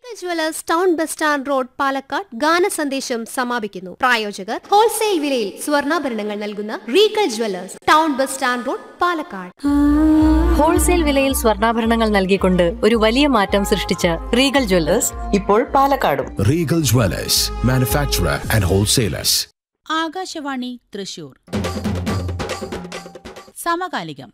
Jewellers town bus stand road Palakkad ഗാന സന്ദേശം സമാപിക്കുന്നു പ്രായോജകർ ഹോൾസെയിൽ വിലയിൽ സ്വർണ്ണാഭരണങ്ങൾ നൽകുന്ന Regal jewellers town bus stand road Palakkad wholesale വിലയിൽ സ്വർണ്ണാഭരണങ്ങൾ നൽകിക്കൊണ്ട് ഒരു വലിയ മാറ്റം സൃഷ്ടിച്ച റീഗൽ ജ്വല്ലേഴ്സ് ഇപ്പോൾ പാലക്കാടും Regal Dwellers, manufacturer and wholesalers. Akashvani Thrissur സമകാലികം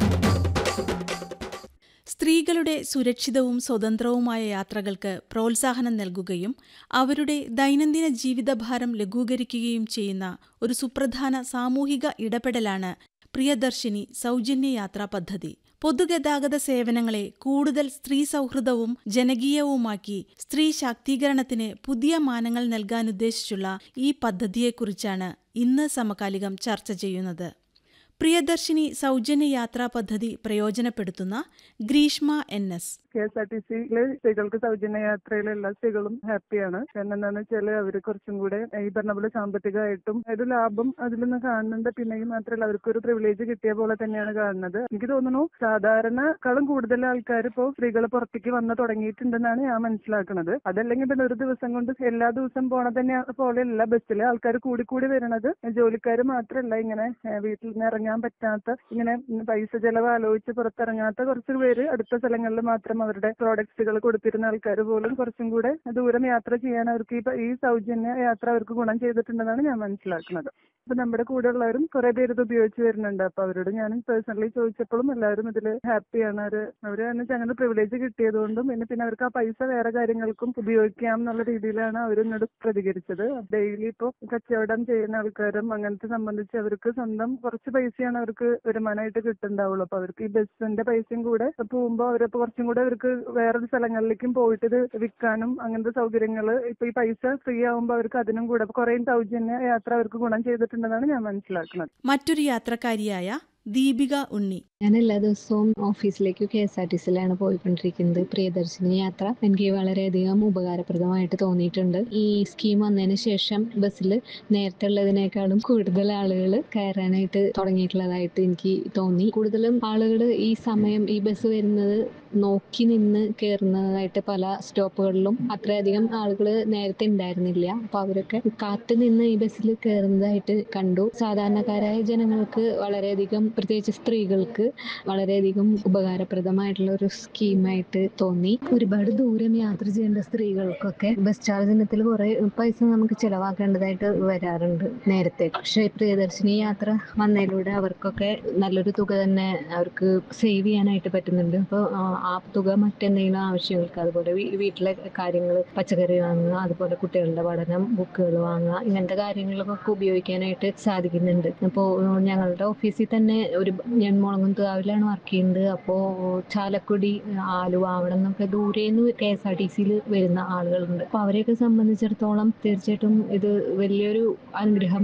സ്ത്രീകളുടെ സുരക്ഷിതവും സ്വതന്ത്രവുമായ യാത്രകൾക്ക് പ്രോത്സാഹനം നൽകുകയും അവരുടെ ദൈനംദിന ജീവിതഭാരം ലഘൂകരിക്കുകയും ചെയ്യുന്ന ഒരു സുപ്രധാന സാമൂഹിക ഇടപെടലാണ് പ്രിയദർശിനി സൗജന്യ യാത്രാ പദ്ധതി പൊതുഗതാഗത സേവനങ്ങളെ കൂടുതൽ സ്ത്രീ സൗഹൃദവും ജനകീയവുമാക്കി സ്ത്രീ ശാക്തീകരണത്തിന് പുതിയ മാനങ്ങൾ നൽകാനുദ്ദേശിച്ചുള്ള ഈ പദ്ധതിയെക്കുറിച്ചാണ് ഇന്ന് സമകാലികം ചർച്ച ചെയ്യുന്നത് പ്രിയദർശിനി സൗജന്യ യാത്രാ പദ്ധതി പ്രയോജനപ്പെടുത്തുന്ന Greeshma N S K S R T സിയില് സ്ത്രീകൾക്ക് സൗജന്യ യാത്രയിൽ എല്ലാ സ്ത്രീകളും ഹാപ്പിയാണ് കാരണം എന്താണെന്ന് വെച്ചാൽ അവർ കുറച്ചും കൂടെ ഈ പറഞ്ഞ പോലെ സാമ്പത്തികമായിട്ടും ഒരു ലാഭം അതിലൊന്നും കാണുന്നുണ്ട് പിന്നെ ഈ മാത്രമല്ല അവർക്ക് ഒരു പ്രിവിലേജ് കിട്ടിയ പോലെ തന്നെയാണ് കാണുന്നത് എനിക്ക് തോന്നുന്നു സാധാരണക്കാളും കൂടുതൽ ആൾക്കാർ ഇപ്പോൾ സ്ത്രീകൾ പുറത്തേക്ക് വന്ന് തുടങ്ങിയിട്ടുണ്ടെന്നാണ് ഞാൻ മനസ്സിലാക്കുന്നത് അതല്ലെങ്കിൽ പിന്നെ ഒരു ദിവസം കൊണ്ട് എല്ലാ ദിവസം പോണ തന്നെ പോലെയല്ല ബസ്സിൽ ആൾക്കാർ കൂടി കൂടി വരണത് ജോലിക്കാർ മാത്രമല്ല ഇങ്ങനെ ഏഹ് വീട്ടിൽ നിന്ന് ഇറങ്ങാൻ പറ്റാത്ത ഇങ്ങനെ പൈസ ചെലവ് ആലോചിച്ച് പുറത്തിറങ്ങാത്ത കുറച്ച് പേര് അടുത്ത സ്ഥലങ്ങളിൽ മാത്രം അവരുടെ പ്രോഡക്ട്സുകൾ കൊടുത്തിരുന്ന ആൾക്കാർ പോലും കുറച്ചും കൂടെ ദൂരം യാത്ര ചെയ്യാൻ അവർക്ക് ഈ പ- ഈ സൗജന്യ യാത്ര അവർക്ക് ഗുണം ചെയ്തിട്ടുണ്ടെന്നാണ് ഞാൻ മനസ്സിലാക്കുന്നത് അപ്പൊ നമ്മുടെ കൂടെ ഉള്ളവരും കുറെ പേര് ഇത് ഉപയോഗിച്ച് വരുന്നുണ്ട് അപ്പൊ അവരോട് ഞാൻ പേഴ്സണലി ചോദിച്ചപ്പോഴും എല്ലാവരും ഇതിൽ ഹാപ്പിയാണ് അവര് അവര് എന്ന് വെച്ചാൽ അങ്ങനെ പ്രിവിലേജ് കിട്ടിയതുകൊണ്ടും പിന്നെ പിന്നെ അവർക്ക് ആ പൈസ വേറെ കാര്യങ്ങൾക്കും ഉപയോഗിക്കാം എന്നുള്ള രീതിയിലാണ് അവർ എന്നോട് പ്രതികരിച്ചത് ഡെയിലി ഇപ്പോൾ കച്ചവടം ചെയ്യുന്ന ആൾക്കാരും അങ്ങനത്തെ സംബന്ധിച്ച് അവർക്ക് സ്വന്തം കുറച്ച് പൈസയാണ് അവർക്ക് വരുമാനമായിട്ട് കിട്ടുന്നുണ്ടാവുള്ളൂ അപ്പൊ അവർക്ക് ഈ ബസ്സിന്റെ പൈസയും കൂടെ പോകുമ്പോൾ അവരിപ്പോ കുറച്ചും കൂടെ അവർക്ക് വേറൊരു സ്ഥലങ്ങളിലേക്കും പോയിട്ട് ഇത് വിൽക്കാനും അങ്ങനത്തെ സൗകര്യങ്ങൾ ഇപ്പൊ ഈ പൈസ ഫ്രീ ആവുമ്പോൾ അവർക്ക് അതിനും കൂടെ കുറെ സൗജന്യ യാത്ര അവർക്ക് ഗുണം ചെയ്തിട്ടുണ്ടെന്നാണ് ഞാൻ മനസ്സിലാക്കുന്നത് മറ്റൊരു യാത്രക്കാരിയായ ദീപിക ഉണ്ണി ഞാൻ എല്ലാ ദിവസവും ഓഫീസിലേക്ക് കെ എസ് ആർ ടി സിയിലാണ് പോയിക്കൊണ്ടിരിക്കുന്നത് പ്രിയദർശിനി യാത്ര എനിക്ക് വളരെയധികം ഉപകാരപ്രദമായിട്ട് തോന്നിയിട്ടുണ്ട് ഈ സ്കീം വന്നതിന് ശേഷം ബസ്സിൽ നേരത്തെ ഉള്ളതിനേക്കാളും കൂടുതൽ ആളുകൾ കയറാനായിട്ട് തുടങ്ങിയിട്ടുള്ളതായിട്ട് എനിക്ക് തോന്നി കൂടുതലും ആളുകൾ ഈ സമയം ഈ ബസ് വരുന്നത് നോക്കി നിന്ന് കയറുന്നതായിട്ട് പല സ്റ്റോപ്പുകളിലും അത്രയധികം ആളുകൾ നേരത്തെ ഉണ്ടായിരുന്നില്ല അപ്പൊ അവരൊക്കെ കാത്തു നിന്ന് ഈ ബസ്സിൽ കയറുന്നതായിട്ട് കണ്ടു സാധാരണക്കാരായ ജനങ്ങൾക്ക് വളരെയധികം പ്രത്യേകിച്ച് സ്ത്രീകൾക്ക് വളരെയധികം ഉപകാരപ്രദമായിട്ടുള്ള ഒരു സ്കീമായിട്ട് തോന്നി ഒരുപാട് ദൂരം യാത്ര ചെയ്യേണ്ട സ്ത്രീകൾക്കൊക്കെ ബസ് ചാർജ് ഇനത്തിൽ കുറെ പൈസ നമുക്ക് ചിലവാക്കേണ്ടതായിട്ട് വരാറുണ്ട് നേരത്തെ പക്ഷെ പ്രിയദർശിനി യാത്ര വന്നതിലൂടെ അവർക്കൊക്കെ നല്ലൊരു തുക തന്നെ അവർക്ക് സേവ് ചെയ്യാനായിട്ട് പറ്റുന്നുണ്ട് അപ്പോൾ ആ തുക മറ്റെന്തെങ്കിലും ആവശ്യങ്ങൾക്ക് അതുപോലെ വീ- വീട്ടിലെ കാര്യങ്ങൾ പച്ചക്കറി വാങ്ങുക അതുപോലെ കുട്ടികളുടെ പഠനം ബുക്കുകൾ വാങ്ങുക ഇങ്ങനത്തെ കാര്യങ്ങൾക്കൊക്കെ ഉപയോഗിക്കാനായിട്ട് സാധിക്കുന്നുണ്ട് അപ്പോൾ ഞങ്ങളുടെ ഓഫീസിൽ തന്നെ ഒരു ഞാൻ മുളങ്ങുംതുകാവിലാണ് വർക്ക് ചെയ്യുന്നത് അപ്പോൾ ചാലക്കുടി ആലുവ അവിടെ നിന്നൊക്കെ ദൂരേന്ന് കെ എസ് ആർ ടി സിയിൽ വരുന്ന ആളുകളുണ്ട് അപ്പോൾ അവരെയൊക്കെ സംബന്ധിച്ചിടത്തോളം തീർച്ചയായിട്ടും ഇത് വലിയൊരു അനുഗ്രഹം